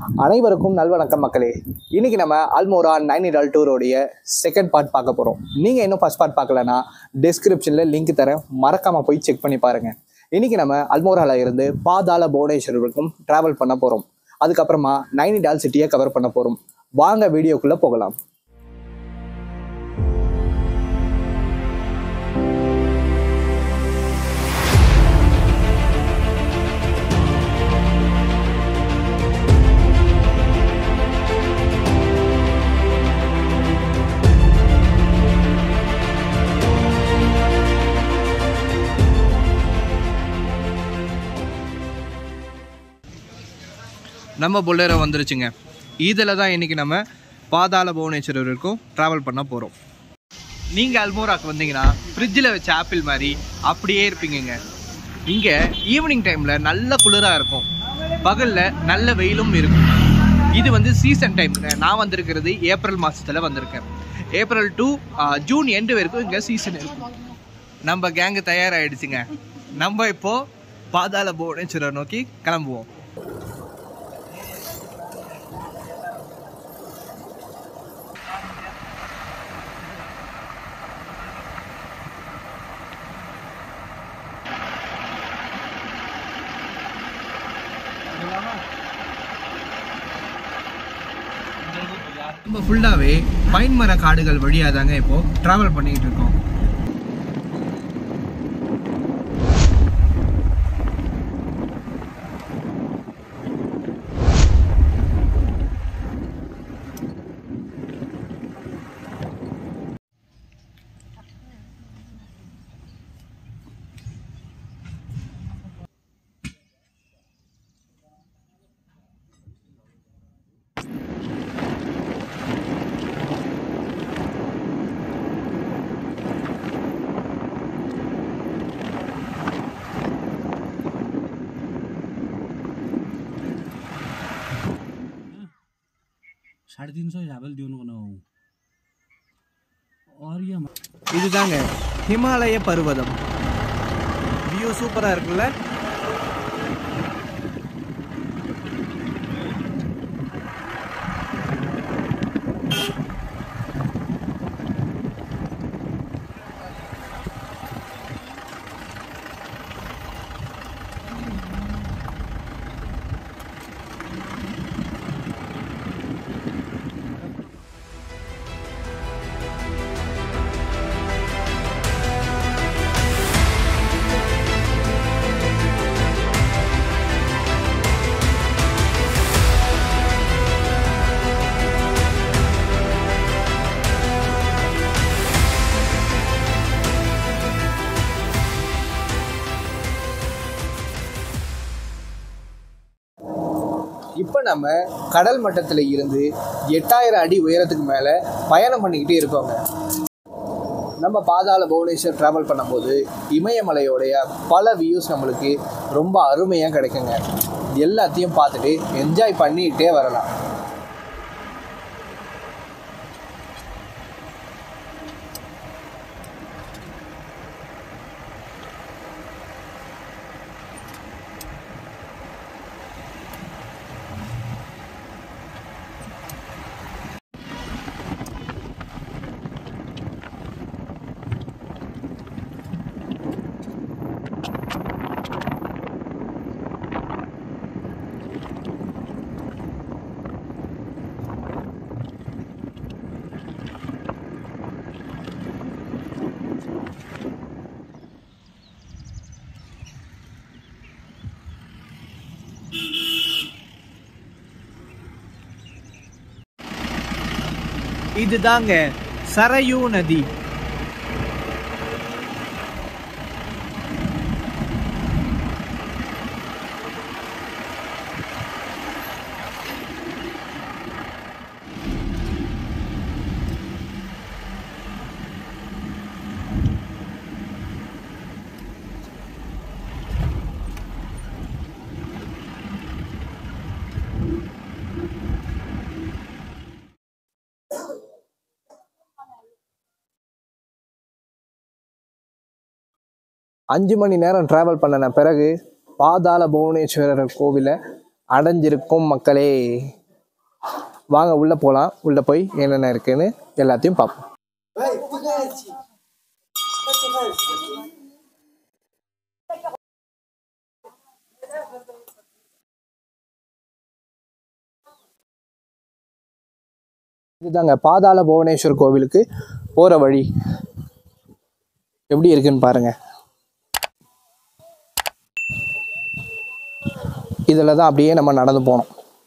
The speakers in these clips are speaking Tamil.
அனைவருக்கும் நல்வணக்கம் மக்களே இன்னைக்கு நம்ம அல்மோரா நைனிடால் டூரோடைய செகண்ட் பார்ட் பார்க்க போகிறோம் நீங்கள் இன்னும் ஃபர்ஸ்ட் பார்ட் பார்க்கலனா டிஸ்கிரிப்ஷனில் லிங்க் தரேன் மறக்காமல் போய் செக் பண்ணி பாருங்கள் இன்னைக்கு நம்ம அல்மோரால இருந்து பாதாள புவனேஸ்வர் வரைக்கும் ட்ராவல் பண்ண போகிறோம் அதுக்கப்புறமா நைனிடால் சிட்டியை கவர் பண்ண போகிறோம் வாங்க வீடியோக்குள்ளே போகலாம் நம்ம பொல்லேரோ வந்துருச்சுங்க இதில் தான் இன்றைக்கி நம்ம பாதாள புவனேஸ்வரர் வரைக்கும் ட்ராவல் பண்ண போகிறோம் நீங்கள் அல்மோராக்கு வந்தீங்கன்னா ஃப்ரிட்ஜில் வச்ச ஆப்பிள் மாதிரி அப்படியே இருப்பீங்கங்க இங்கே ஈவினிங் டைமில் நல்ல குளிராக இருக்கும் பகலில் நல்ல வெயிலும் இருக்கும் இது வந்து சீசன் டைம்ங்க நான் வந்திருக்கிறது ஏப்ரல் மாதத்தில் வந்திருக்கேன் ஏப்ரல் டு ஜூன் எண்டு வரைக்கும் இங்கே சீசன் இருக்கும் நம்ம கேங்கு தயாராகிடுச்சுங்க நம்ம இப்போது பாதாள புவனேஸ்வரர் நோக்கி கிளம்புவோம் நம்ம ஃபுல்லாகவே பைன் மர காடுகள் வழியாக தாங்க இப்போ ட்ராவல் பண்ணிக்கிட்டு இருக்கோம் साढे तिन सय हिसाबले दिउनु न अरिया இதுதாங்க ஹிமாலய பர்வதம் வியூ சூப்பராக இருக்குல்ல இப்போ நம்ம கடல் மட்டத்தில் இருந்து எட்டாயிரம் அடி உயரத்துக்கு மேலே பயணம் பண்ணிக்கிட்டே இருக்கோங்க நம்ம பாதாள புவனேஸ்வர் ட்ராவல் பண்ணும்போது இமயமலையோடைய பல வியூஸ் நம்மளுக்கு ரொம்ப அருமையாக கிடைக்குங்க எல்லாத்தையும் பார்த்துட்டு என்ஜாய் பண்ணிக்கிட்டே வரலாம் இதுதாங்க சரையூ நதி அஞ்சு மணி நேரம் ட்ராவல் பண்ணின பிறகு பாதாள புவனேஸ்வரர் கோவிலை அடைஞ்சிருக்கும் மக்களே வாங்க உள்ளே போகலாம் உள்ளே போய் என்னென்ன இருக்குன்னு எல்லாத்தையும் பார்ப்போம் இதுதாங்க பாதாள புவனேஸ்வர் கோவிலுக்கு போகிற வழி எப்படி இருக்குன்னு பாருங்க இதில் தான் அப்படியே நம்ம நடந்து போனோம்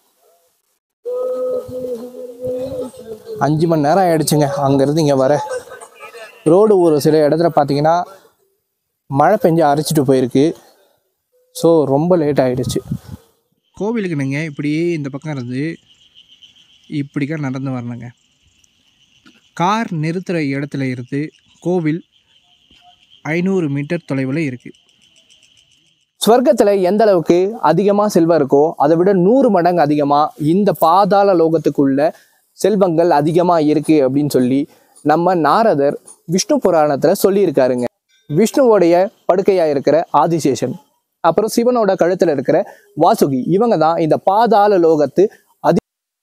அஞ்சு மணி நேரம் ஆயிடுச்சுங்க அங்கேருந்து இங்கே வர ரோடு ஒரு சில இடத்துல பார்த்தீங்கன்னா மழை பெஞ்சு அரைச்சிட்டு போயிருக்கு ஸோ ரொம்ப லேட் ஆயிடுச்சு கோவிலுக்கு நீங்கள் இப்படியே இந்த பக்கம் இருந்து இப்படிக்கா நடந்து வரணுங்க கார் நிறுத்துகிற இடத்துல இருந்து கோவில் ஐநூறு மீட்டர் தொலைவில் இருக்குது ஸ்வர்க்கத்தில் எந்த அளவுக்கு அதிகமாக செல்வம் இருக்கோ அதை விட நூறு மடங்கு அதிகமாக இந்த பாதாள லோகத்துக்குள்ள செல்வங்கள் அதிகமாக இருக்குது அப்படின்னு சொல்லி நம்ம நாரதர் விஷ்ணு புராணத்தில் சொல்லியிருக்காருங்க விஷ்ணுவோடைய படுக்கையாக இருக்கிற ஆதிசேஷன் அப்புறம் சிவனோட கழுத்தில் இருக்கிற வாசுகி இவங்க தான் இந்த பாதாள லோகத்து அதி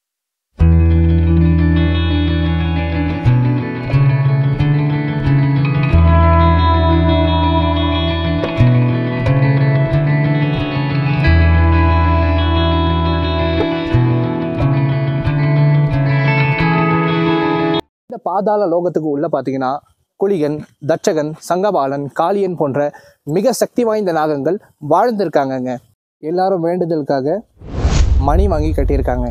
இந்த பாதாள லோகத்துக்கு உள்ள பார்த்தீங்கன்னா குளிகன் தட்சகன் சங்கபாலன் காளியன் போன்ற மிக சக்தி வாய்ந்த நாகங்கள் வாழ்ந்திருக்காங்கங்க எல்லாரும் வேண்டுதலுக்காக மணி வாங்கி கட்டியிருக்காங்க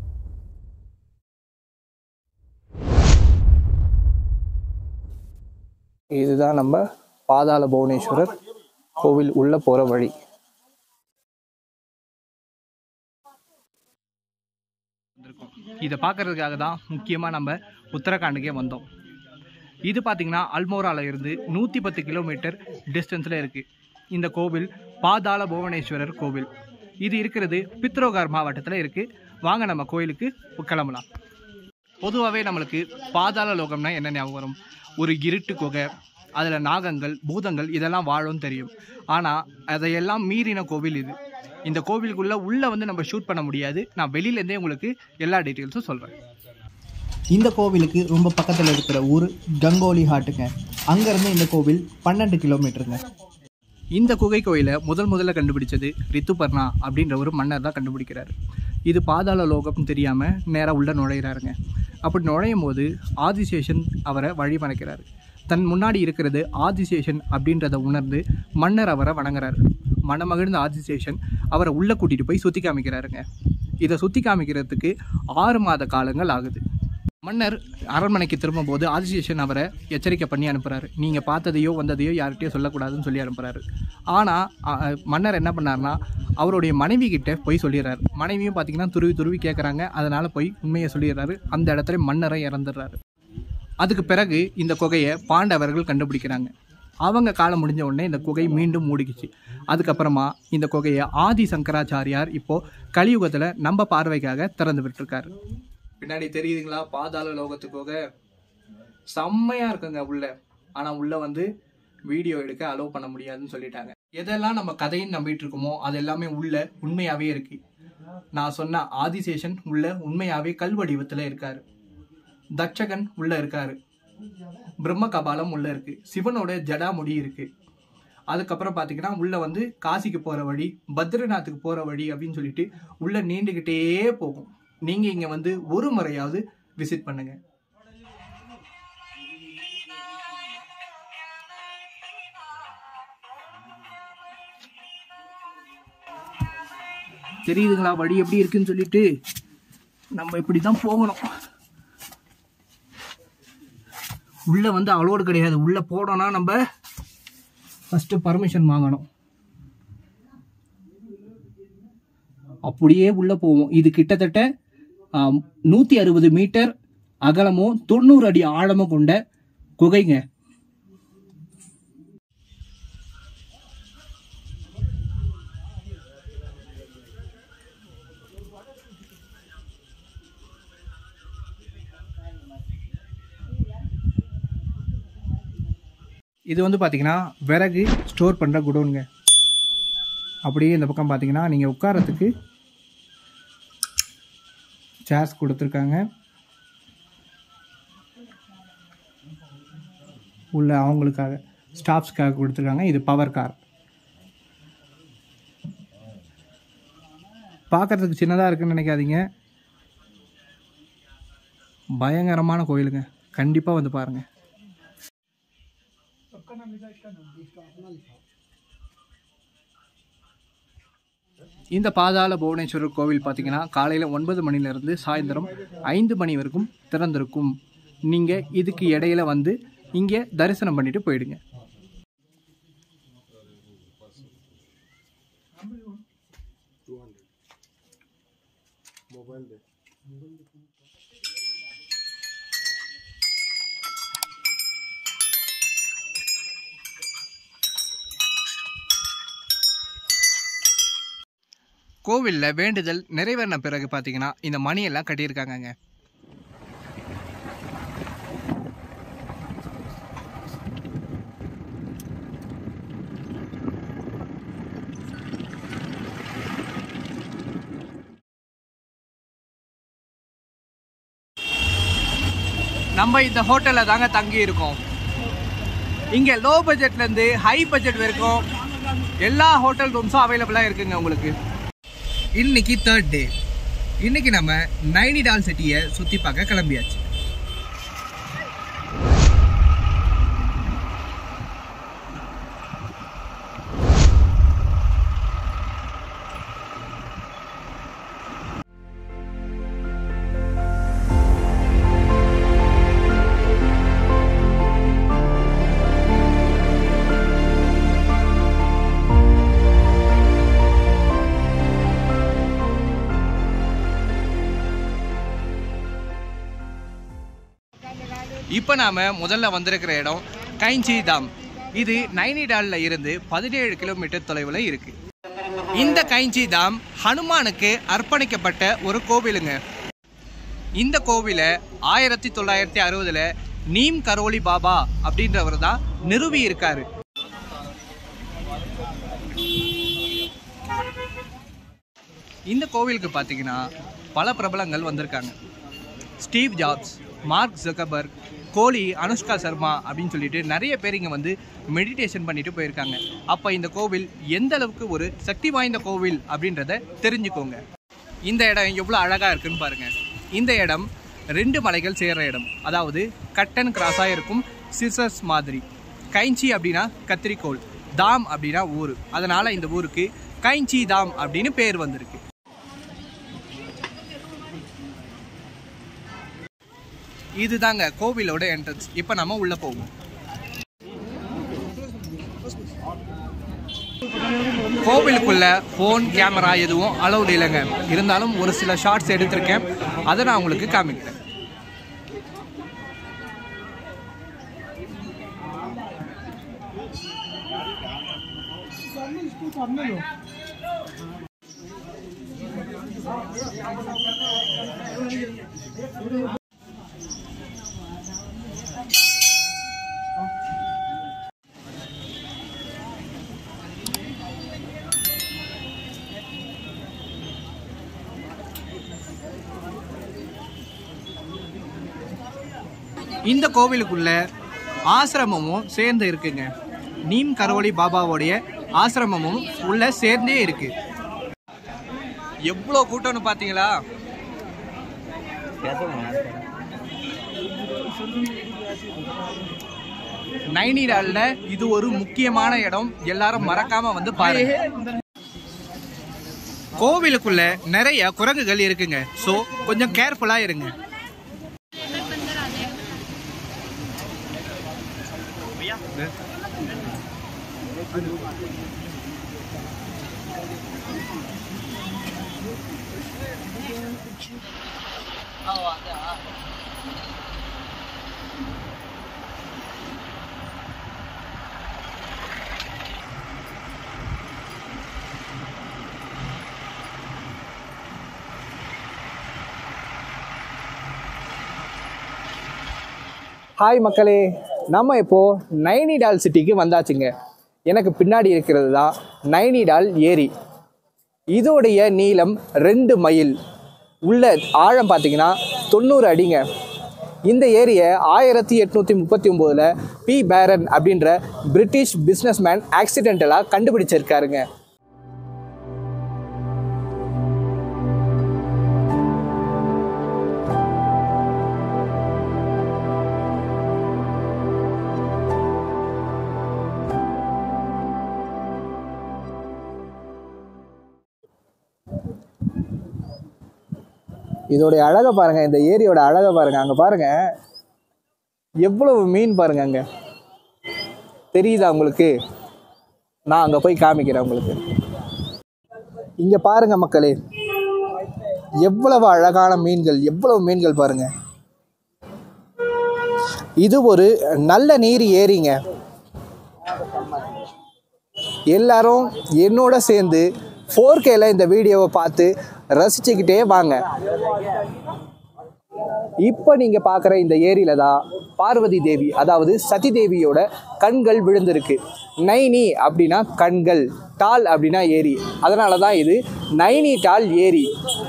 இதுதான் நம்ம பாதாள புவனேஸ்வரர் கோவில் உள்ள போற வழி இதை பார்க்கறதுக்காக தான் முக்கியமாக நம்ம உத்தரகாண்டுக்கே வந்தோம் இது பார்த்தீங்கன்னா அல்மோரால இருந்து நூற்றி பத்து கிலோமீட்டர் டிஸ்டன்ஸில் இருக்குது இந்த கோவில் பாதாள புவனேஸ்வரர் கோவில் இது இருக்கிறது பித்ரோகார் மாவட்டத்தில் இருக்குது வாங்க நம்ம கோயிலுக்கு கிளம்பலாம் பொதுவாகவே நம்மளுக்கு பாதாள லோகம்னா என்ன ஞாபகம் வரும் ஒரு இருட்டு குகை அதில் நாகங்கள் பூதங்கள் இதெல்லாம் வாழும் தெரியும் ஆனால் அதையெல்லாம் மீறின கோவில் இது இந்த கோவிலுக்குள்ளே உள்ளே வந்து நம்ம ஷூட் பண்ண முடியாது நான் வெளியிலேருந்தே உங்களுக்கு எல்லா டீட்டெயில்ஸும் சொல்கிறேன் இந்த கோவிலுக்கு ரொம்ப பக்கத்தில் இருக்கிற ஊர் கங்கோலி ஹாட்டுங்க அங்கேருந்து இந்த கோவில் பன்னெண்டு கிலோமீட்டருங்க இந்த குகை கோயிலை முதல் முதல்ல கண்டுபிடிச்சது ரித்துபர்ணா அப்படின்ற ஒரு மன்னர் தான் கண்டுபிடிக்கிறாரு இது பாதாள லோகம் தெரியாமல் நேராக உள்ள நுழையிறாருங்க அப்படி நுழையும் போது ஆதிசேஷன் அவரை வழி வணக்கிறாரு தன் முன்னாடி இருக்கிறது ஆதிசேஷன் அப்படின்றத உணர்ந்து மன்னர் அவரை வணங்குறாரு மனமகிழ்ந்த ஆதிசேஷன் அவரை உள்ளே கூட்டிகிட்டு போய் சுற்றி காமிக்கிறாருங்க இதை சுற்றி காமிக்கிறதுக்கு ஆறு மாத காலங்கள் ஆகுது மன்னர் அரண்மனைக்கு திரும்பும்போது ஆதிசேஷன் அவரை எச்சரிக்கை பண்ணி அனுப்புறாரு நீங்கள் பார்த்ததையோ வந்ததையோ யார்கிட்டயோ சொல்லக்கூடாதுன்னு சொல்லி அனுப்புறாரு ஆனால் மன்னர் என்ன பண்ணாருன்னா அவருடைய மனைவி கிட்ட போய் சொல்லிடுறாரு மனைவியும் பார்த்தீங்கன்னா துருவி துருவி கேட்குறாங்க அதனால போய் உண்மையை சொல்லிடுறாரு அந்த இடத்துல மன்னரை இறந்துடுறாரு அதுக்கு பிறகு இந்த குகையை பாண்டவர்கள் கண்டுபிடிக்கிறாங்க அவங்க காலம் முடிஞ்ச உடனே இந்த குகை மீண்டும் மூடிக்குச்சு அதுக்கப்புறமா இந்த குகையை ஆதி சங்கராச்சாரியார் இப்போ கலியுகத்தில் நம்ம பார்வைக்காக திறந்து விட்டுருக்காரு பின்னாடி தெரியுதுங்களா பாதாள லோகத்து குகை செம்மையா இருக்குங்க உள்ள ஆனா உள்ள வந்து வீடியோ எடுக்க அலோவ் பண்ண முடியாதுன்னு சொல்லிட்டாங்க எதெல்லாம் நம்ம கதைன்னு நம்பிட்டு இருக்கோமோ அது எல்லாமே உள்ள உண்மையாவே இருக்கு நான் சொன்ன ஆதிசேஷன் உள்ள உண்மையாவே கல் வடிவத்துல இருக்காரு தட்சகன் உள்ள இருக்காரு பிரம்ம கபாலம் உள்ள இருக்கு சிவனோட ஜடாமுடி இருக்கு அதுக்கப்புறம் பார்த்தீங்கன்னா உள்ள வந்து காசிக்கு போற வழி பத்ரிநாத்துக்கு போற வழி அப்படின்னு சொல்லிட்டு உள்ள நீண்டுகிட்டே போகும் நீங்க இங்க வந்து ஒரு முறையாவது விசிட் பண்ணுங்க தெரியுதுங்களா வழி எப்படி இருக்குன்னு சொல்லிட்டு நம்ம இப்படி தான் போகணும் உள்ள வந்து அலோடு கிடையாது உள்ள போனோம்னா நம்ம ஃபர்ஸ்ட் பர்மிஷன் வாங்கணும் அப்படியே உள்ள போவோம் இது கிட்டத்தட்ட நூத்தி அறுபது மீட்டர் அகலமும் தொண்ணூறு அடி ஆழமும் கொண்ட குகைங்க இது வந்து பார்த்தீங்கன்னா விறகு ஸ்டோர் பண்ணுற குடோனுங்க அப்படியே இந்த பக்கம் பார்த்தீங்கன்னா நீங்கள் உட்காரத்துக்கு சேர்ஸ் கொடுத்துருக்காங்க உள்ள அவங்களுக்காக ஸ்டாஃப்ஸ்க்காக கொடுத்துருக்காங்க இது பவர் கார் பார்க்கறதுக்கு சின்னதாக இருக்குன்னு நினைக்காதீங்க பயங்கரமான கோயிலுங்க கண்டிப்பாக வந்து பாருங்கள் இந்த பாதாள புவனேஸ்வரர் கோவில் பார்த்தீங்கன்னா காலையில் ஒன்பது மணிலேருந்து சாயந்தரம் ஐந்து மணி வரைக்கும் திறந்திருக்கும் நீங்கள் இதுக்கு இடையில வந்து இங்கே தரிசனம் பண்ணிட்டு போயிடுங்க கோவிலில் வேண்டுதல் நிறைவேறின பிறகு பார்த்தீங்கன்னா இந்த மணியெல்லாம் கட்டியிருக்காங்கங்க நம்ம இந்த ஹோட்டலில் தாங்க தங்கி இருக்கோம் இங்கே லோ பட்ஜெட்லேருந்து ஹை பட்ஜெட் வரைக்கும் எல்லா ஹோட்டல் ரூம்ஸும் அவைலபிளாக இருக்குங்க உங்களுக்கு இன்னைக்கு தேர்ட் டே இன்னைக்கு நம்ம நைனிடால் சிட்டியை சுற்றி பார்க்க கிளம்பியாச்சு இப்போ நாம முதல்ல வந்திருக்கிற இடம் கைஞ்சி தாம் இது நைனிடாலில் இருந்து பதினேழு கிலோமீட்டர் தொலைவில் இருக்கு இந்த கைஞ்சி தாம் ஹனுமானுக்கு அர்ப்பணிக்கப்பட்ட ஒரு கோவிலுங்க இந்த கோவிலை ஆயிரத்தி தொள்ளாயிரத்தி அறுபதுல நீம் கரோலி பாபா அப்படின்றவர் தான் நிறுவி இருக்காரு இந்த கோவிலுக்கு பார்த்தீங்கன்னா பல பிரபலங்கள் வந்திருக்காங்க Steve Jobs Mark Zuckerberg Kohli Anushka Sharma அப்படின்னு சொல்லிட்டு நிறைய பேர் இங்கே வந்து மெடிடேஷன் பண்ணிட்டு போயிருக்காங்க அப்போ இந்த கோவில் எந்த அளவுக்கு ஒரு சக்தி வாய்ந்த கோவில் அப்படின்றத தெரிஞ்சுக்கோங்க இந்த இடம் எவ்வளோ அழகாக இருக்குன்னு பாருங்க இந்த இடம் ரெண்டு மலைகள் சேர்ற இடம் அதாவது கட்டன் கிராஸாக இருக்கும் சிசர்ஸ் மாதிரி கைஞ்சி அப்படின்னா கத்திரிக்கோள் தாம் அப்படின்னா ஊர் அதனால இந்த ஊருக்கு கைஞ்சி தாம் அப்படின்னு பேர் வந்திருக்கு இதுதாங்க கோவிலோட என்ட்ரன்ஸ் இப்போ நம்ம உள்ள போவோம் கோவிலுக்குள்ள ஃபோன் கேமரா எதுவும் அலௌட் இல்லைங்க இருந்தாலும் ஒரு சில ஷார்ட்ஸ் எடுத்திருக்கேன் அதை நான் உங்களுக்கு காமிக்கிறேன் இந்த கோவிலுக்குள்ள ஆசிரமமும் சேர்ந்து இருக்குங்க நீம் கரோலி பாபாவோடைய ஆசிரமமும் உள்ள சேர்ந்தே இருக்கு எவ்வளோ கூட்டம்னு பார்த்தீங்களா நைனிடால்ல இது ஒரு முக்கியமான இடம் எல்லாரும் மறக்காம வந்து பாருங்க கோவிலுக்குள்ள நிறைய குரங்குகள் இருக்குங்க ஸோ கொஞ்சம் கேர்ஃபுல்லா இருங்க ஹாய் மக்களே நம்ம இப்போது நைனிடால் சிட்டிக்கு வந்தாச்சுங்க எனக்கு பின்னாடி இருக்கிறது தான் நைனிடால் ஏரி இதோடைய நீளம் ரெண்டு மைல் உள்ள ஆழம் பார்த்தீங்கன்னா தொண்ணூறு அடிங்க இந்த ஏரியை ஆயிரத்தி எட்நூற்றி முப்பத்தி ஒம்போதில் பி பேரன் அப்படின்ற பிரிட்டிஷ் பிஸ்னஸ்மேன் ஆக்சிடென்டலாக கண்டுபிடிச்சிருக்காருங்க இதோடைய அழகை பாருங்க இந்த ஏரியோட அழகை பாருங்க அங்கே பாருங்க எவ்வளவு மீன் பாருங்க அங்கே தெரியுதா உங்களுக்கு நான் அங்கே போய் காமிக்கிறேன் உங்களுக்கு இங்கே பாருங்க மக்களே எவ்வளவு அழகான மீன்கள் எவ்வளவு மீன்கள் பாருங்க இது ஒரு நல்ல நீர் ஏரிங்க எல்லாரும் என்னோட சேர்ந்து ஃபோர் கேல இந்த வீடியோவை பார்த்து ரசிச்சுக்கிட்டே வாங்க இப்போ நீங்க பார்க்குற இந்த ஏரியில தான் பார்வதி தேவி அதாவது சதி தேவியோட கண்கள் விழுந்திருக்கு நைனி அப்படின்னா கண்கள் டால் அப்படின்னா ஏரி அதனால தான் இது நைனி டால் ஏரி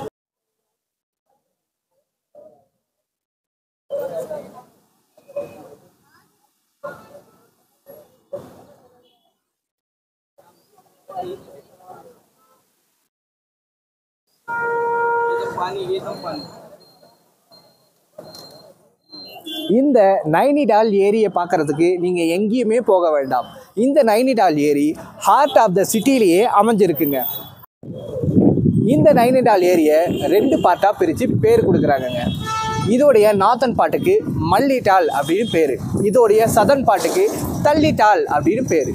இந்த நைனிடால் ஏரியை பார்க்கறதுக்கு நீங்கள் எங்கேயுமே போக வேண்டாம் இந்த நைனிடால் ஏரி ஹார்ட் ஆஃப் த சிட்டிலேயே அமைஞ்சிருக்குங்க இந்த நைனிடால் ஏரியை ரெண்டு பார்ட்டாக பிரித்து பேர் கொடுக்குறாங்கங்க இதோடைய நார்த்தன் பாட்டுக்கு மல்லிட்டால் அப்படின்னு பேர் இதோடைய சதன் பாட்டுக்கு தள்ளிட்டால் அப்படின்னு பேர்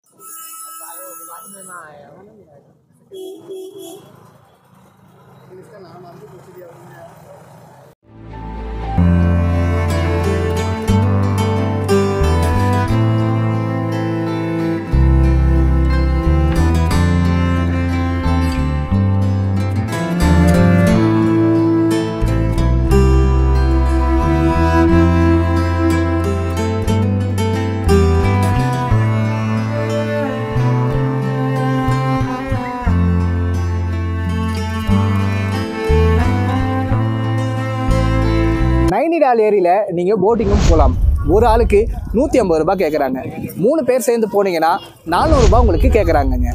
நைனிடால் ஏரியில் நீங்கள் போட்டிங்கும் போகலாம் ஒரு ஆளுக்கு நூற்றி ஐம்பது ரூபாய் கேட்குறாங்க மூணு பேர் சேர்ந்து போனீங்கன்னா நானூறுரூபா உங்களுக்கு கேட்குறாங்கங்க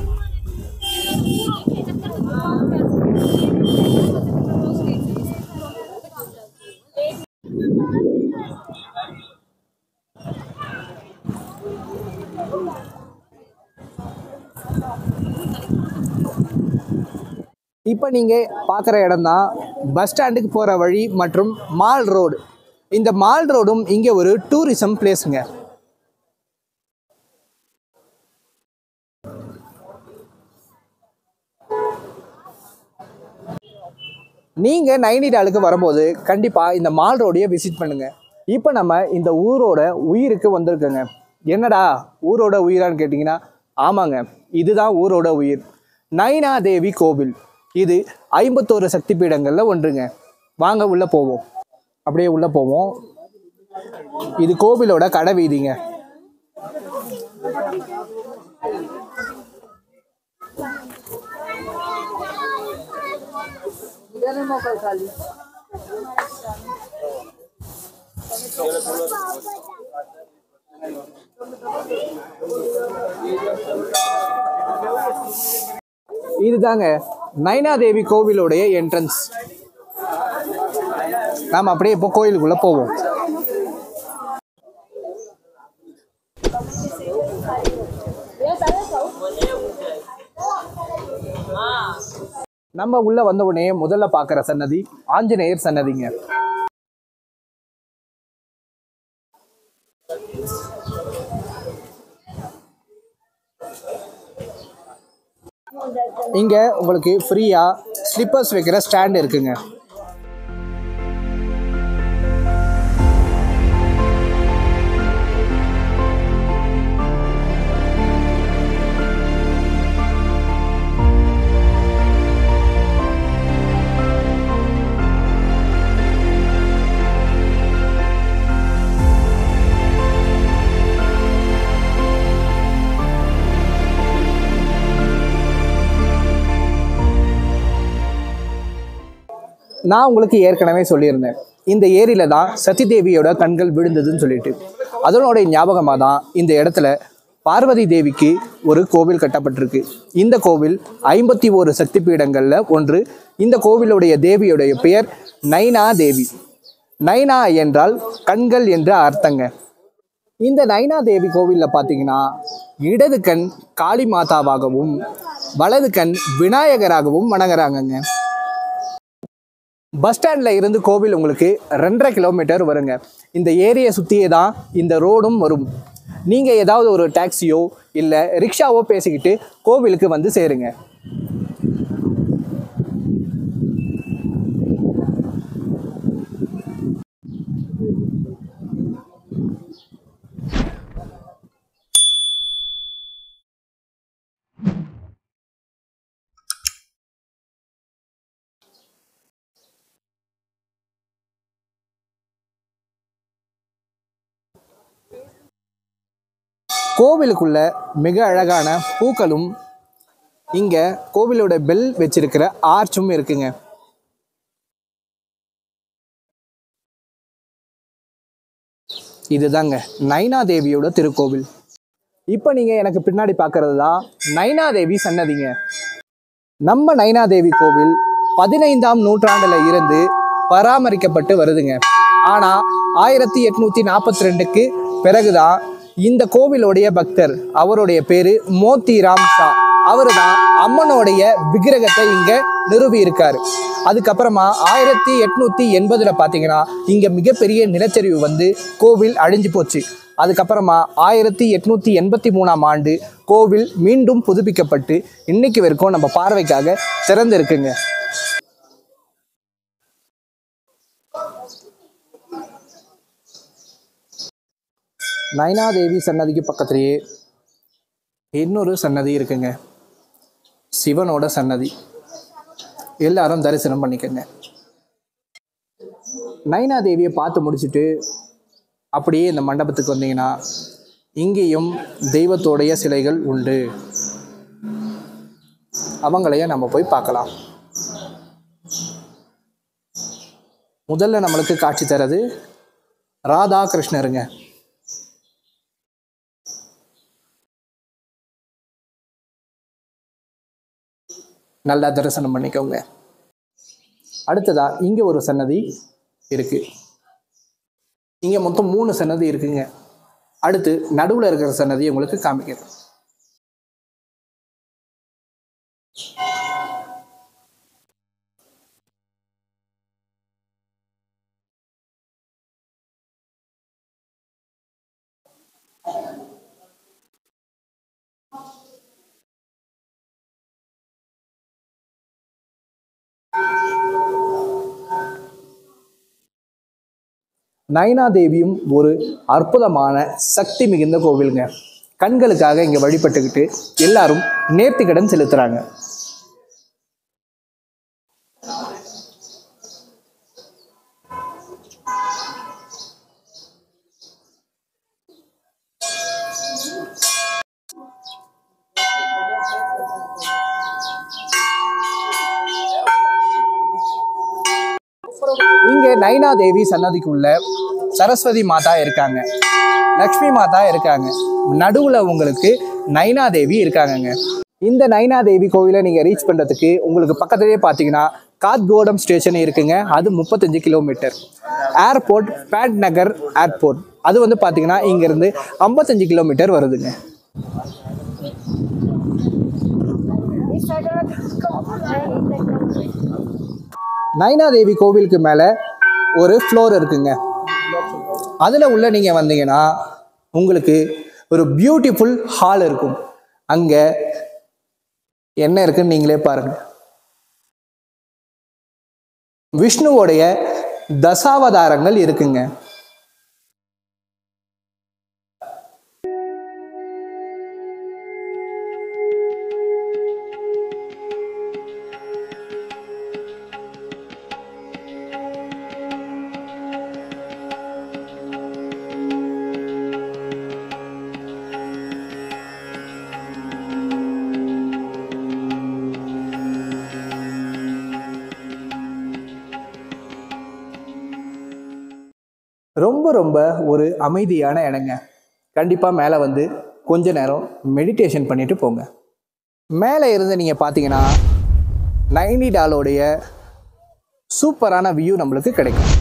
இப்போ நீங்கள் பார்க்குற இடம் தான் பஸ் ஸ்டாண்டுக்கு போகிற வழி மற்றும் மால் ரோடு இந்த மால் ரோடும் இங்கே ஒரு டூரிசம் பிளேஸுங்க நீங்கள் நைனிடாலுக்கு வரும்போது கண்டிப்பாக இந்த மால் ரோடையே விசிட் பண்ணுங்கள் இப்போ நம்ம இந்த ஊரோட உயிருக்கு வந்திருக்கோங்க என்னடா ஊரோட உயிரான்னு கேட்டிங்கன்னா ஆமாங்க இதுதான் ஊரோட உயிர் நைனா தேவி கோவில் இது ஐம்பத்தோரு சக்தி பீடங்களில் ஒன்றுங்க வாங்க உள்ளே போவோம் அப்படியே உள்ளே போவோம் இது கோவிலோட கடை வீதிங்க இதுதாங்க நைனாதேவி கோவிலோடைய என்ட்ரன்ஸ் நாம் அப்படியே இப்போ கோயிலுக்குள்ள போவோம் நம்ம உள்ள வந்த உடனே முதல்ல பார்க்குற சன்னதி ஆஞ்சநேயர் சன்னதிங்க இங்க உங்களுக்கு ஃப்ரீயா ஸ்லிப்பர்ஸ் வைக்கிற ஸ்டாண்ட் இருக்குங்க நான் உங்களுக்கு ஏற்கனவே சொல்லியிருந்தேன் இந்த ஏரியில தான் சதி தேவியோட கண்கள் விழுந்ததுன்னு சொல்லிட்டு அதனுடைய ஞாபகமாக தான் இந்த இடத்துல பார்வதி தேவிக்கு ஒரு கோவில் கட்டப்பட்டிருக்கு இந்த கோவில் ஐம்பத்தி ஓரு சக்தி பீடங்களில் ஒன்று இந்த கோவிலுடைய தேவியுடைய பெயர் நைனா தேவி நைனா என்றால் கண்கள் என்ற அர்த்தங்க இந்த நைனா தேவி கோவிலில் பார்த்தீங்கன்னா இடது கண் காளி மாதாவாகவும் வலது கண் விநாயகராகவும் வணங்குறாங்கங்க பஸ் ஸ்டாண்டில் இருந்து கோவில் உங்களுக்கு ரெண்டரை கிலோமீட்டர் வருங்க இந்த ஏரியை சுற்றியே தான் இந்த ரோடும் வரும் நீங்கள் ஏதாவது ஒரு டாக்ஸியோ இல்லை ரிக்ஷாவோ பேசிக்கிட்டு கோவிலுக்கு வந்து சேருங்க கோவிலுக்குள்ள மிக அழகான பூக்களும் இங்க கோவிலோட பெல் வச்சிருக்கிற ஆர்ச்சும் இருக்குங்க இதுதாங்க நைனா தேவியோட திருக்கோவில் இப்போ நீங்க எனக்கு பின்னாடி பார்க்கறது தான் நைனா தேவி சன்னதிங்க நம்ம நைனா தேவி கோவில் பதினைந்தாம் நூற்றாண்டுல இருந்து பராமரிக்கப்பட்டு வருதுங்க ஆனா ஆயிரத்தி எட்நூத்தி நாற்பத்தி ரெண்டுக்கு பிறகுதான் இந்த கோவிலுடைய பக்தர் அவருடைய பேரு மோத்திராம் ஷா அவரு தான் அம்மனுடைய விக்கிரகத்தை இங்க நிறுவி இருக்காரு அதுக்கப்புறமா ஆயிரத்தி எட்நூத்தி எண்பதுல பாத்தீங்கன்னா இங்க மிகப்பெரிய நிலச்சரிவு வந்து கோவில் அழிஞ்சு போச்சு அதுக்கப்புறமா ஆயிரத்தி எட்நூத்தி எண்பத்தி மூணாம் ஆண்டு கோவில் மீண்டும் புதுப்பிக்கப்பட்டு இன்னைக்கு வரைக்கும் நம்ம பார்வைக்காக திறந்து இருக்குங்க நயனாதேவி சன்னதிக்கு பக்கத்துலேயே இன்னொரு சன்னதி இருக்குங்க சிவனோட சன்னதி எல்லாரும் தரிசனம் பண்ணிக்கங்க நைனா தேவியை பார்த்து முடிச்சுட்டு அப்படியே இந்த மண்டபத்துக்கு வந்தீங்கன்னா இங்கேயும் தெய்வத்தோடைய சிலைகள் உண்டு அவங்களையும் நம்ம போய் பார்க்கலாம் முதல்ல நம்மளுக்கு காட்சி தரது ராதா கிருஷ்ணருங்க நல்லா தரிசனம் பண்ணிக்கோங்க அடுத்ததா இங்க ஒரு சன்னதி இருக்கு இங்க மொத்தம் மூணு சன்னதி இருக்குங்க அடுத்து நடுவுல இருக்கிற சன்னதி உங்களுக்கு காமிக்கிறேன் நயனா தேவியும் ஒரு அற்புதமான சக்தி மிகுந்த கோவிலுங்க கண்களுக்காக இங்க வழிபட்டுக்கிட்டு எல்லாரும் நேர்த்திக்கடன் செலுத்துறாங்க இங்க நைனா தேவி சன்னதிக்குள்ள சரஸ்வதி மாதா இருக்காங்க லக்ஷ்மி மாதா இருக்காங்க நடுவுல உங்களுக்கு நைனா தேவி இருக்காங்கங்க இந்த நைனா தேவி கோவிலை நீங்க ரீச் பண்றதுக்கு உங்களுக்கு பக்கத்துலேயே பார்த்தீங்கன்னா காத்கோடம் ஸ்டேஷன் இருக்குங்க அது முப்பத்தஞ்சு kilometre airport Pant Nagar airport அது வந்து பார்த்தீங்கன்னா இங்கேருந்து ஐம்பத்தஞ்சு கிலோமீட்டர் வருதுங்க நைனா தேவி கோவிலுக்கு மேலே ஒரு ஃப்ளோர் இருக்குங்க அதில் உள்ள நீங்கள் வந்தீங்கன்னா உங்களுக்கு ஒரு பியூட்டிஃபுல் ஹால் இருக்கும் அங்கே என்ன இருக்குன்னு நீங்களே பாருங்க விஷ்ணுவோடைய தசாவதாரங்கள் இருக்குங்க ரொம்ப ரொம்ப ஒரு அமைதியான இடங்க கண்டிப்பாக மேலே வந்து கொஞ்ச நேரம் மெடிடேஷன் பண்ணிட்டு போங்க மேலே இருந்து நீங்கள் பார்த்தீங்கன்னா நைனிடாலோடைய சூப்பரான வியூ நம்மளுக்கு கிடைக்கும்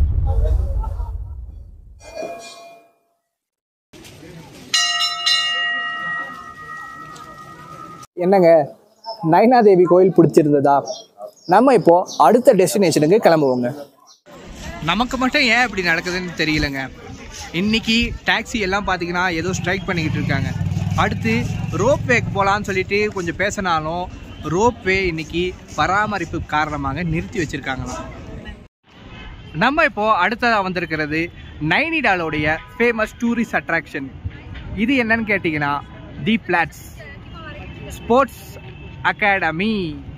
என்னங்க நயனாதேவி கோயில் பிடிச்சிருந்ததா நம்ம இப்போ அடுத்த டெஸ்டினேஷனுக்கு கிளம்புவோங்க நமக்கு மட்டும் ஏன் இப்படி நடக்குதுன்னு தெரியலங்க இன்னைக்கு டாக்ஸி எல்லாம் பார்த்தீங்கன்னா ஏதோ ஸ்ட்ரைக் பண்ணிக்கிட்டு இருக்காங்க அடுத்து ரோப் வேக்கு போகலான்னு சொல்லிட்டு கொஞ்சம் பேசினாலும் ரோப் வே இன்னைக்கு பராமரிப்பு காரணமாக நிறுத்தி வச்சிருக்காங்களாம் நம்ம இப்போ அடுத்ததாக வந்திருக்கிறது நைனிடாலோடைய ஃபேமஸ் டூரிஸ்ட் அட்ராக்ஷன் இது என்னன்னு கேட்டிங்கன்னா தி பிளாட்ஸ் ஸ்போர்ட்ஸ் அகாடமி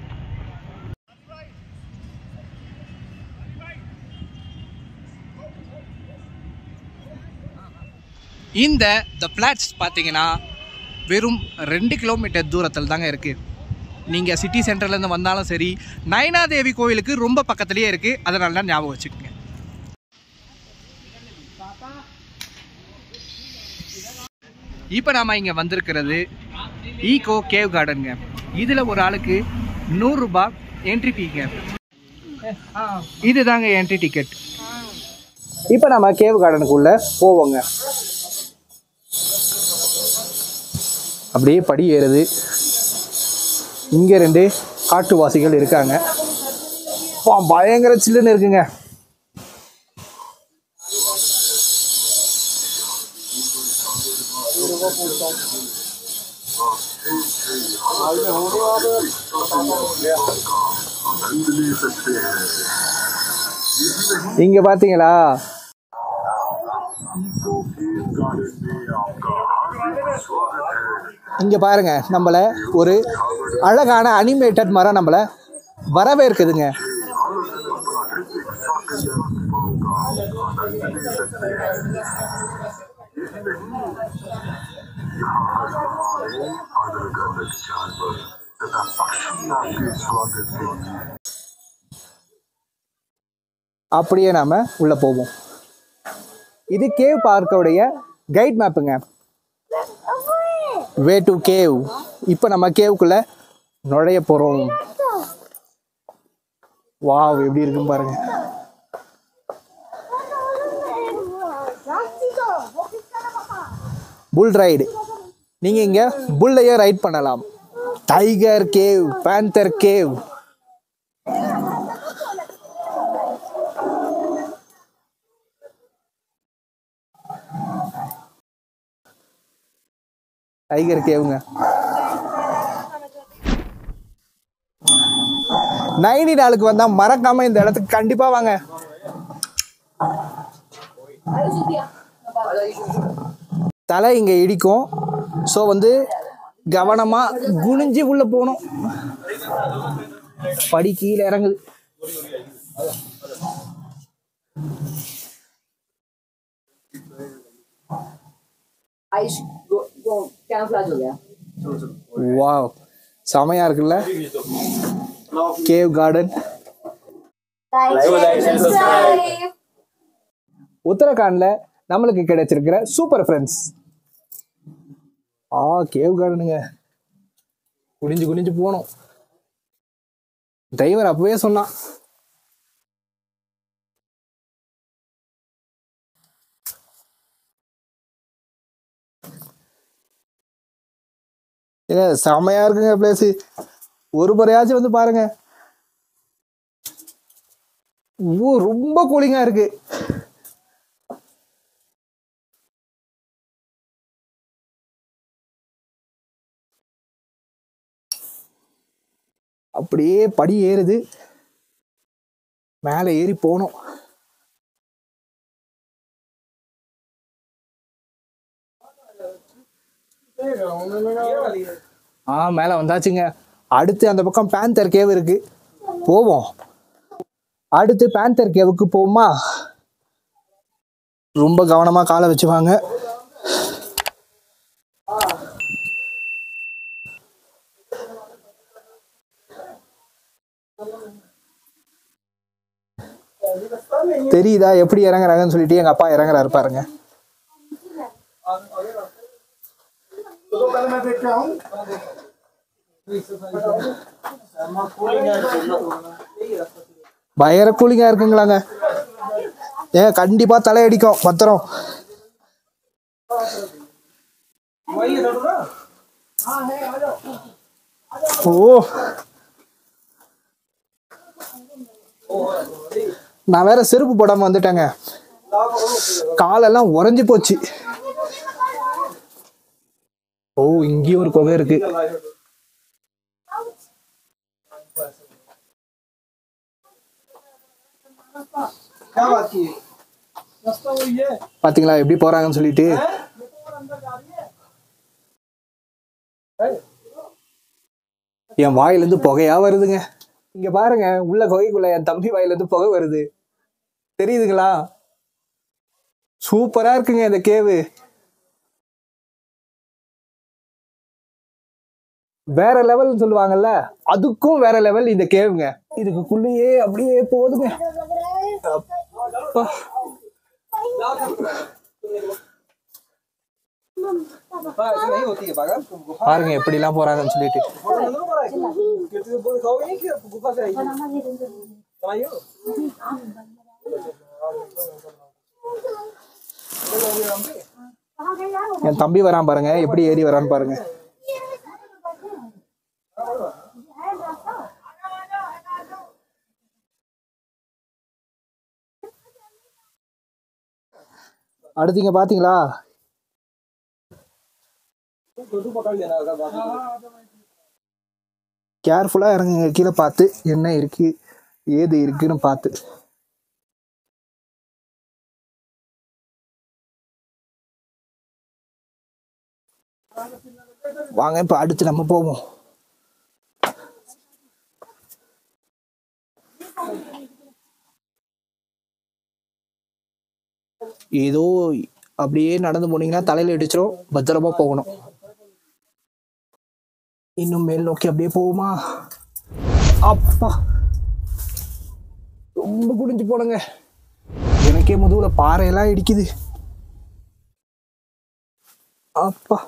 இந்த த பிளாட்ஸ் பார்த்தீங்கன்னா வெறும் ரெண்டு கிலோமீட்டர் தூரத்தில் தாங்க இருக்குது நீங்கள் சிட்டி சென்டர்லேருந்து வந்தாலும் சரி நயனாதேவி கோயிலுக்கு ரொம்ப பக்கத்துலேயே இருக்குது அதனால தான் ஞாபகம் வச்சுக்கோங்க இப்போ நாம் இங்கே வந்திருக்கிறது ஈகோ கேவ் கார்டனுங்க இதில் ஒரு ஆளுக்கு நூறுரூபா என்ட்ரி ஃபீங்க இதுதாங்க என்ட்ரி டிக்கெட் இப்போ நம்ம கேவ் கார்டனுக்குள்ளே போவோங்க அப்படியே படி ஏறுது இங்கே ரெண்டு காட்டுவாசிகள் இருக்காங்க அப்பா, பயங்கர சில்லுன்னு இருக்குங்க இங்க பாத்தீங்களா இங்க பாருங்க நம்மள ஒரு அழகான அனிமேட்டட் மரம் நம்மள வரவேற்குதுங்க அப்படியே நாம உள்ள போவோம் இது கேவ் பார்க்கோடைய கைட் மேப்புங்க வே டு கேவ் இப்போ நம்ம கேவுக்குள்ள நுழைய போறோம் வாவ் எப்படி இருக்குன்னு பாருங்க புல் ரைடு நீங்க இங்க புல்லையே ரைட் பண்ணலாம் tiger cave panther cave tiger கேவுங்க நைனிடாலுக்கு வந்தா மறக்காம இந்த இடத்துக்கு கண்டிப்பா வாங்க தலை இங்க இடிக்கும் ஸோ வந்து கவனமா குனிஞ்சு உள்ள போகணும் படி கீழே இறங்குது आयुष वो वो कैमोफ्लेज हो गया வாவ் செமையா இருக்குல்ல கேவ் கார்டன் உத்தரகாண்ட்ல நம்மளுக்கு கிடைச்சிருக்கிற சூப்பர் ஃப்ரெண்ட்ஸ் ஆ கேவ் கார்டனுங்க குனிஞ்சு குனிஞ்சு போனோம் டிரைவர் அப்பவே சொன்னான் ஏங்க செமையா இருக்குங்க பிளேஸ் ஒரு முறையாச்சும் வந்து பாருங்க ஓ ரொம்ப கூலிங்கா இருக்கு அப்படியே படி ஏறுது மேலே ஏறி போகணும் ஆ மேலே வந்தாச்சுங்க அடுத்து அந்த பக்கம் பேந்தர் கேவ் இருக்கு போவோம் அடுத்து பேந்தர் கேவுக்கு போவோமா ரொம்ப கவனமா காலை வச்சு வாங்க தெரியுதா எப்படி இறங்குறாங்கன்னு சொல்லிட்டு எங்க அப்பா இறங்குறாரு பாருங்க பயங்கர கூலிங்கா இருக்குங்களாங்க ஏன் கண்டிப்பா தலையடிக்கும் பத்திரம் ஓ நான் வேற செருப்பு போடாம வந்துட்டேங்க காலெல்லாம் உறைஞ்சு போச்சு ஓ இங்கேயும் ஒரு குகை இருக்கு பாத்தீங்களா எப்படி போறாங்கன்னு சொல்லிட்டு என் வாயிலிருந்து புகையா வருதுங்க இங்க பாருங்க உள்ள குகைக்குள்ள என் தம்பி வாயிலிருந்து புகை வருது தெரியுதுங்களா சூப்பரா இருக்குங்க இந்த கேவு வேற லெவல்னு சொல்லுவாங்கல்ல அதுக்கும் வேற லெவல் இந்த கேவுங்க இதுக்குள்ளேயே அப்படியே போகுதுங்க அப்பா. பாருங்க எப்படி எல்லாம் போறாங்கன்னு சொல்லிட்டு என் தம்பி வரான் பாருங்க எப்படி ஏறி வரான்னு பாருங்க அடுத்து இங்க பாத்தீங்களா கேர்ஃபுல்லா இறங்குங்க கீழே பார்த்து என்ன இருக்கு ஏது இருக்குன்னு பார்த்து வாங்க இப்ப அடுத்து நம்ம போவோம் ஏதோ அப்படியே நடந்து போனீங்கன்னா தலையில இடிச்சிரும் பத்திரமா போகணும் இன்னும் மேல் நோக்கி அப்படியே போகுமா அப்பா ரொம்ப குடிஞ்சு போனங்க எனக்கே முதுகுல பாறையெல்லாம் இடிக்குது அப்பா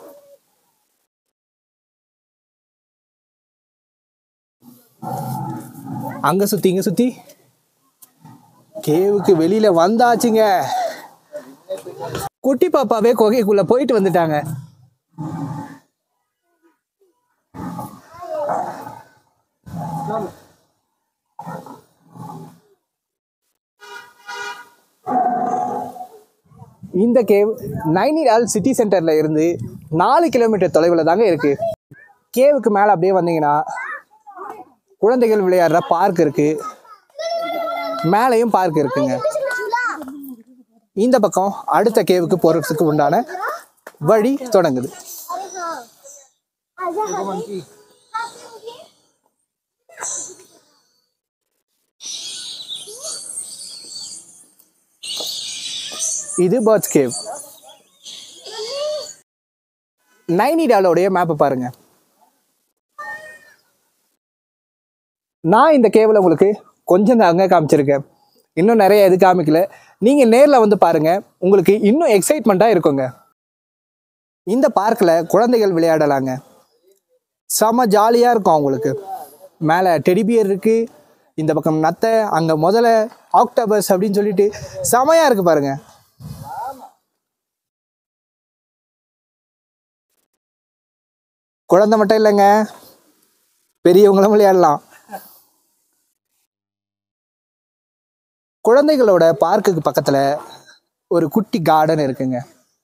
அங்க சுத்தி இங்க சுத்தி கேவுக்கு வெளியில வந்தாச்சுங்க குட்டி பாப்பாவே குகைக்குள்ள போயிட்டு வந்துட்டாங்க இந்த கேவ் நைனிடால் சிட்டி சென்டர்ல இருந்து நாலு கிலோமீட்டர் தொலைவில் தாங்க இருக்கு கேவுக்கு மேலே அப்படியே வந்தீங்கன்னா குழந்தைகள் விளையாடுற பார்க் இருக்கு மேலேயும் பார்க் இருக்குங்க இந்த பக்கம் அடுத்த கேவுக்கு போறதுக்கு உண்டான வழி தொடங்குது இது பேர்ட்ஸ் கேவ் நைனிடாலோடைய மேப்பை பாருங்க நான் இந்த கேவில் உங்களுக்கு கொஞ்சம் தாங்க காமிச்சிருக்கேன் இன்னும் நிறைய எது காமிக்கல நீங்க நேர்ல வந்து பாருங்க உங்களுக்கு இன்னும் எக்ஸைட்மெண்ட்டாக இருக்குங்க இந்த பார்க்கில் குழந்தைகள் விளையாடலாங்க செம ஜாலியாக இருக்கும் அவங்களுக்கு மேலே டெடிபியர் இருக்கு இந்த பக்கம் நத்தை அங்கே முதல்ல ஆக்டோபஸ் அப்படின்னு சொல்லிட்டு செமையாக இருக்கு பாருங்க குழந்தை மட்டும் இல்லைங்க பெரியவங்களும் விளையாடலாம் குழந்தைகளோட பார்க்குக்கு பக்கத்துல ஒரு குட்டி கார்டன் இருக்குங்க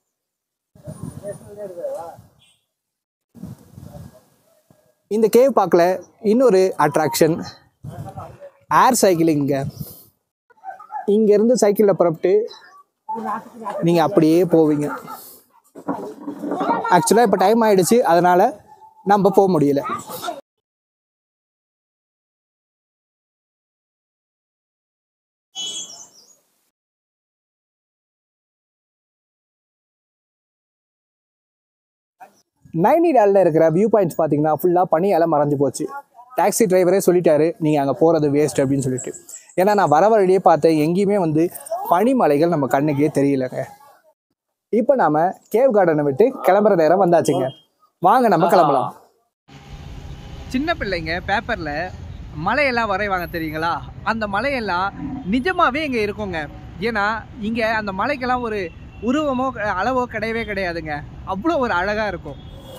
இந்த கேவ் பார்க்கல இன்னொரு அட்ராக்ஷன் ஏர் சைக்கிளிங்க இங்க இருந்து சைக்கிளில் புறப்பட்டு நீங்க அப்படியே போவீங்க ஆக்சுவலாக இப்போ டைம் ஆயிடுச்சு அதனால நம்ம போக முடியல நைனிடாலில் இருக்கிற வியூ பாயிண்ட்ஸ் பார்த்தீங்கன்னா ஃபுல்லாக பனியால் மறைஞ்சு போச்சு டாக்ஸி டிரைவரே சொல்லிட்டாரு நீங்கள் அங்கே போகிறது வேஸ்ட் அப்படின்னு சொல்லிட்டு ஏன்னா நான் வர வழியே பார்த்தேன் எங்கேயுமே வந்து பனிமலைகள் நம்ம கண்ணுக்கே தெரியலங்க இப்போ நாம கேவ் கார்டனை விட்டு கிளம்புற நேரம் வந்தாச்சுங்க வாங்க நம்ம கிளம்பலாம் சின்ன பிள்ளைங்க பேப்பரில் மலையெல்லாம் வரைவாங்க தெரியுங்களா அந்த மலையெல்லாம் நிஜமாவே இங்கே இருக்குங்க ஏன்னா இங்கே அந்த மலைக்கெல்லாம் ஒரு உருவமோ அளவோ கிடையவே கிடையாதுங்க அவ்வளோ ஒரு அழகாக இருக்கும்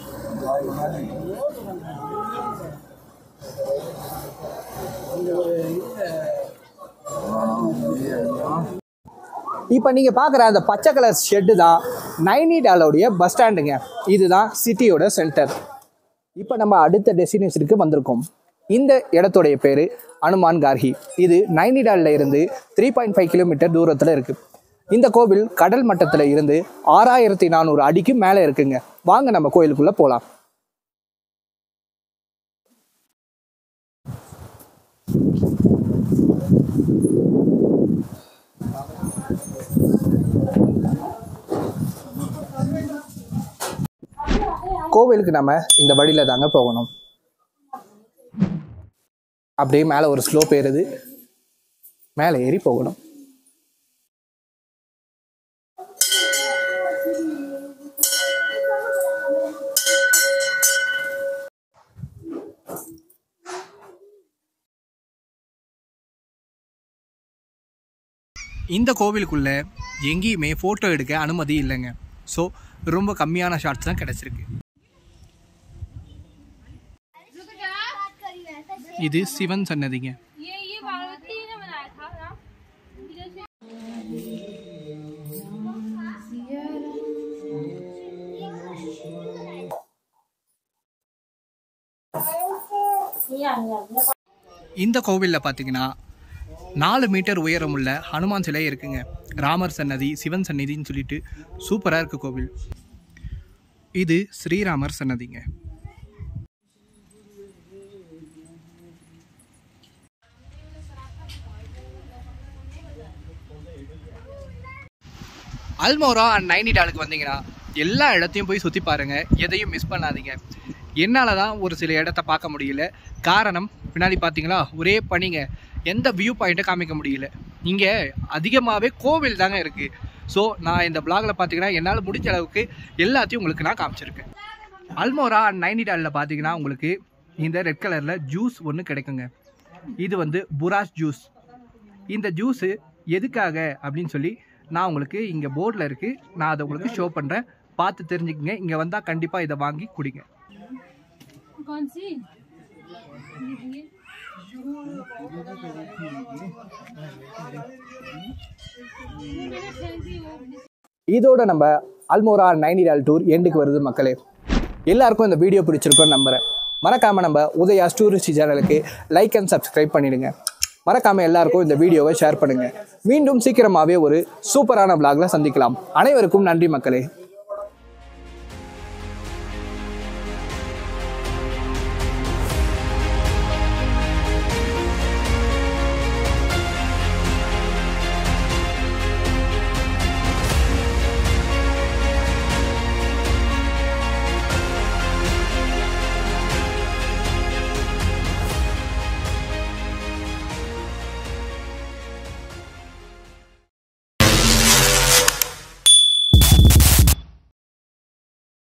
இப்போ நீங்கள் பார்க்குற அந்த பச்சை கலர் ஷெட்டு தான் நைனிடாலோடைய பஸ் ஸ்டாண்டுங்க இதுதான் சிட்டியோட சென்டர் இப்போ நம்ம அடுத்த டெஸ்டினேஷனுக்கு வந்திருக்கோம் இந்த இடத்துடைய பேர் அனுமான் கார்கி இது நைனிடாலில் இருந்து த்ரீ பாயிண்ட் ஃபைவ் கிலோமீட்டர் தூரத்தில் இருக்குது இந்த கோவில் கடல் மட்டத்தில் இருந்து ஆறாயிரத்தி நானூறு அடிக்கு மேலே இருக்குங்க வாங்க நம்ம கோயிலுக்குள்ளே போகலாம் கோவிலுக்கு நம்ம இந்த வழியில் தாங்க போகணும் அப்படியே மேலே ஒரு ஸ்லோப் ஏறுது மேலே ஏறி போகணும் இந்த கோவிலுக்குள்ள எங்கேயுமே ஃபோட்டோ எடுக்க அனுமதி இல்லைங்க ஸோ ரொம்ப கம்மியான ஷார்ட்ஸ் தான் கிடச்சிருக்கு இது சிவன் சன்னதிங்க ये ये पार्वती ने बनाया था ना इधर से இந்த கோவிலில் பார்த்தீங்கன்னா நாலு மீட்டர் உயரமுள்ள ஹனுமான் சிலை இருக்குங்க ராமர் சன்னதி சிவன் சன்னதின்னு சொல்லிட்டு சூப்பராக இருக்கு கோவில் இது ஸ்ரீராமர் சன்னதிங்க அல்மோரா அண்ட் நைனிடாலுக்கு வந்தீங்கன்னா எல்லா இடத்தையும் போய் சுற்றி பாருங்க எதையும் மிஸ் பண்ணாதீங்க என்னால் தான் ஒரு சில இடத்த பார்க்க முடியல காரணம் பின்னாடி பார்த்தீங்களா ஒரே பனிங்க எந்த வியூ பாயிண்ட்டை காமிக்க முடியல இங்கே அதிகமாகவே கோவில் தாங்க இருக்குது ஸோ நான் இந்த பிளாகில் பார்த்தீங்கன்னா என்னால் முடிஞ்ச அளவுக்கு எல்லாத்தையும் உங்களுக்கு நான் காமிச்சிருக்கேன் அல்மோரா அண்ட் நைனிடாலில் பார்த்தீங்கன்னா உங்களுக்கு இந்த ரெட் கலரில் ஜூஸ் ஒன்று கிடைக்குங்க இது வந்து புராஸ் ஜூஸ் இந்த ஜூஸு எதுக்காக அப்படின்னு சொல்லி நான் உங்களுக்கு இங்கே போர்டில் இருக்குது நான் அதை உங்களுக்கு ஷோ பண்ணுறேன் பார்த்து தெரிஞ்சுக்கங்க இங்கே வந்தால் கண்டிப்பாக இதை வாங்கி குடிங்க कौन सी இதோட நம்ம அல்மோரா நைனிடால் டூர் எண்டுக்கு வருது மக்களே எல்லாருக்கும் இந்த வீடியோ பிடிச்சிருக்கும்னு நம்புகிறேன் மறக்காமல் நம்ம உதயா டூரிஸ்ட் சேனலுக்கு லைக் அண்ட் சப்ஸ்கிரைப் பண்ணிடுங்க மறக்காமல் எல்லாருக்கும் இந்த வீடியோவை ஷேர் பண்ணுங்கள் மீண்டும் சீக்கிரமாகவே ஒரு சூப்பரான vlogல சந்திக்கலாம் அனைவருக்கும் நன்றி மக்களே